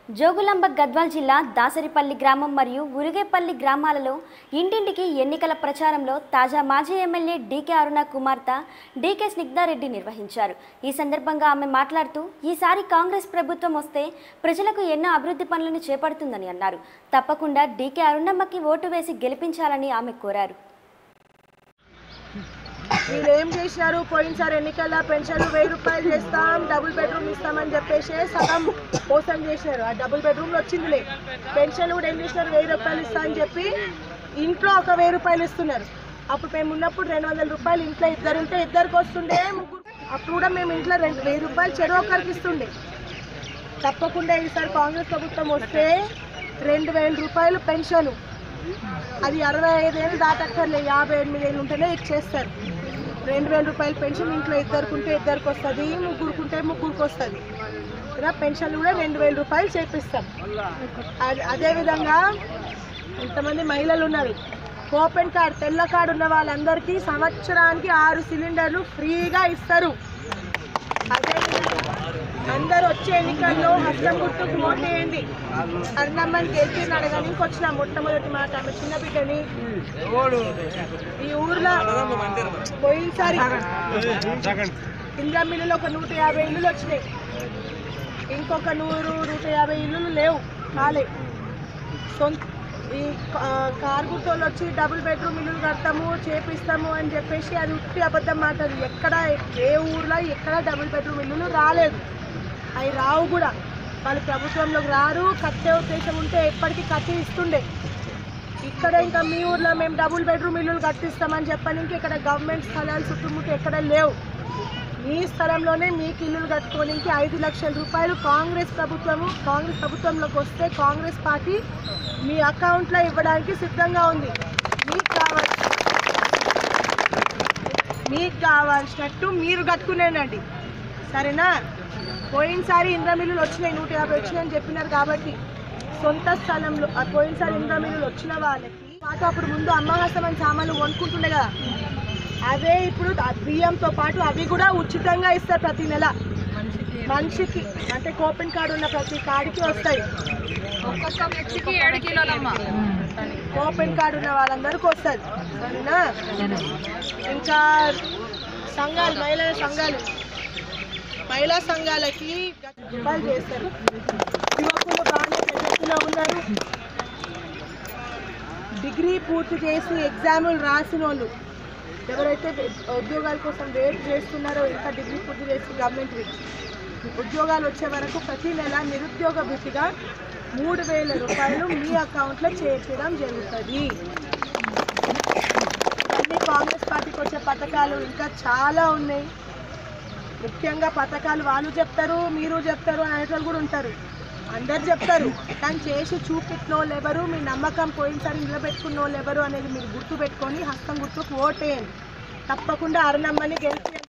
జోగులాంబ గద్వాల్ జిల్లా దాసరిపల్లి గ్రామం మరియు ఉరిగేపల్లి గ్రామాలలో ఇంటింటికి ఎన్నికల ప్రచారంలో తాజా మాజీ ఎమ్మెల్యే డీకే అరుణ కుమార్తె డీకే స్నిగ్ధారెడ్డి నిర్వహించారు ఈ సందర్భంగా ఆమె మాట్లాడుతూ ఈసారి కాంగ్రెస్ ప్రభుత్వం వస్తే ప్రజలకు ఎన్నో అభివృద్ధి పనులను చేపడుతుందని అన్నారు తప్పకుండా డీకే అరుణమ్మకి ఓటు వేసి గెలిపించాలని ఆమె కోరారు వీళ్ళు ఏం చేసినారు పోయినసారి ఎన్నికల పెన్షన్లు వెయ్యి రూపాయలు చేస్తాం డబుల్ బెడ్రూమ్ ఇస్తామని చెప్పేసి సగం మోసం చేసినారు ఆ డబుల్ బెడ్రూమ్ వచ్చిందిలే పెన్షన్ కూడా ఏం చేసినారు వెయ్యి రూపాయలు ఇస్తా అని చెప్పి ఇంట్లో ఒక వెయ్యి రూపాయలు ఇస్తున్నారు అప్పుడు మేము ఉన్నప్పుడు రెండు వందల రూపాయలు ఇంట్లో ఇద్దరు ఉంటే ఇద్దరికి వస్తుండే ముగ్గురు అప్పుడు కూడా మేము ఇంట్లో రెండు వెయ్యి రూపాయలు చెరువు ఒకరికి ఇస్తుండే తప్పకుండా ఈసారి కాంగ్రెస్ ప్రభుత్వం వస్తే రెండు వేల రూపాయలు పెన్షన్ అది అరవై ఐదేళ్ళు దాటక్కర్లే యాభై ఎనిమిది ఏళ్ళు ఉంటేనే ఇచ్చేస్తారు రెండు వేల రూపాయల పెన్షన్ ఇంట్లో ఇద్దరికి ఉంటే ఇద్దరికి వస్తుంది ముగ్గురుకుంటే ముగ్గురికి వస్తుంది ఇలా పెన్షన్లు కూడా రెండు వేల రూపాయలు చేపిస్తాం అదే- అదేవిధంగా ఇంతమంది మహిళలు ఉన్నారు ఓపెన్ కార్డ్ తెల్ల కార్డు ఉన్న వాళ్ళందరికీ సంవత్సరానికి ఆరు సిలిండర్లు ఫ్రీగా ఇస్తారు అదేవిధంగా అందరూ వచ్చే ఎన్నికల్లో హస్తం గుర్తుకు ఓటేయండి అన్నమ్మని గెలిచి అడగడానికి వచ్చిన మొట్టమొదటి మాట ఆమె చిన్న బిడ్డని ఈ ఊర్లో పోయినసారి ఇందిరా మిల్లులో ఒక నూట యాభై ఇల్లులు వచ్చినాయి ఇంకొక నూరు నూట యాభై ఇల్లులు లేవు కాలే సొంత ఈ కా- కార్ గుర్తోళ్ళు వచ్చి డబుల్ బెడ్రూమ్ ఇల్లులు కడతాము చేపిస్తాము అని చెప్పేసి అది ఉట్టి అబద్ధం మాట అది ఎక్కడ ఏ ఊర్లో ఎక్కడ డబుల్ బెడ్రూమ్ ఇల్లులు రాలేదు అవి రావు కూడా వాళ్ళు ప్రభుత్వంలోకి రారు కట్టే ఉద్దేశం ఉంటే ఎప్పటికీ కట్టి ఇస్తుండే ఇక్కడ ఇంకా మీ ఊర్లో మేము డబుల్ బెడ్రూమ్ ఇల్లులు కట్టిస్తామని చెప్పని ఇంకా ఇక్కడ గవర్నమెంట్ స్థలాలు చుట్టుముట్టు ఎక్కడ లేవు మీ స్థలంలోనే మీకు ఇల్లులు కట్టుకోనికి ఐదు లక్షల రూపాయలు కాంగ్రెస్ ప్రభుత్వము కాంగ్రెస్ ప్రభుత్వంలోకి వస్తే కాంగ్రెస్ పార్టీ మీ అకౌంట్లో ఇవ్వడానికి సిద్ధంగా ఉంది మీకు కావాలి మీకు కావాల్సినట్టు మీరు కట్టుకునేనండి సరేనా పోయినసారి ఇంద్ర మిల్లులు వచ్చినాయి నూట యాభై వచ్చినాయని చెప్పినారు కాబట్టి సొంత స్థలంలో ఆ పోయినసారి ఇంద్ర మిల్లులు వచ్చిన వాళ్ళకి పాటు అప్పుడు ముందు అమ్మహాసం అని సామాన్లు కొనుక్కుంటుండే కదా అవే ఇప్పుడు ఆ బియ్యంతో పాటు అవి కూడా ఉచితంగా ఇస్తారు ప్రతి నెల మనిషికి అంటే కూపన్ కార్డు ఉన్న ప్రతి కార్డుకి వస్తాయి ఒక్కొక్క వ్యక్తికి ఏడు కిలోలమ్మ ఓపెన్ కార్డు ఉన్న వాళ్ళందరికీ వస్తుంది సరేనా ఇంకా సంఘాలు మహిళల సంఘాలు మహిళా సంఘాలకి రూపాయలు చేస్తారు యువకులు బాగానే పెద్దలో ఉన్నారు డిగ్రీ పూర్తి చేసి ఎగ్జాములు రాసిన వాళ్ళు ఎవరైతే ఉద్యోగాల కోసం వెయిట్ చేస్తున్నారో ఇంకా డిగ్రీ పూర్తి చేసి గవర్నమెంట్వి ఉద్యోగాలు వచ్చే వరకు ప్రతి నెల నిరుద్యోగ భృతిగా మూడు వేల రూపాయలు మీ అకౌంట్లో చేర్చడం జరుగుతుంది అన్ని కాంగ్రెస్ పార్టీకి వచ్చే పథకాలు ఇంకా చాలా ఉన్నాయి ముఖ్యంగా పథకాలు వాళ్ళు చెప్తారు మీరు చెప్తారు అనేటోళ్ళు కూడా ఉంటారు అందరు చెప్తారు కానీ చేసి చూపెట్టిన వాళ్ళు ఎవరు మీ నమ్మకం పోయినసారి నిలబెట్టుకున్న వాళ్ళు ఎవరు అనేది మీరు గుర్తు పెట్టుకొని హస్తం గుర్తుకు ఓటేయండి తప్పకుండా అరుణమ్మని గెలిచి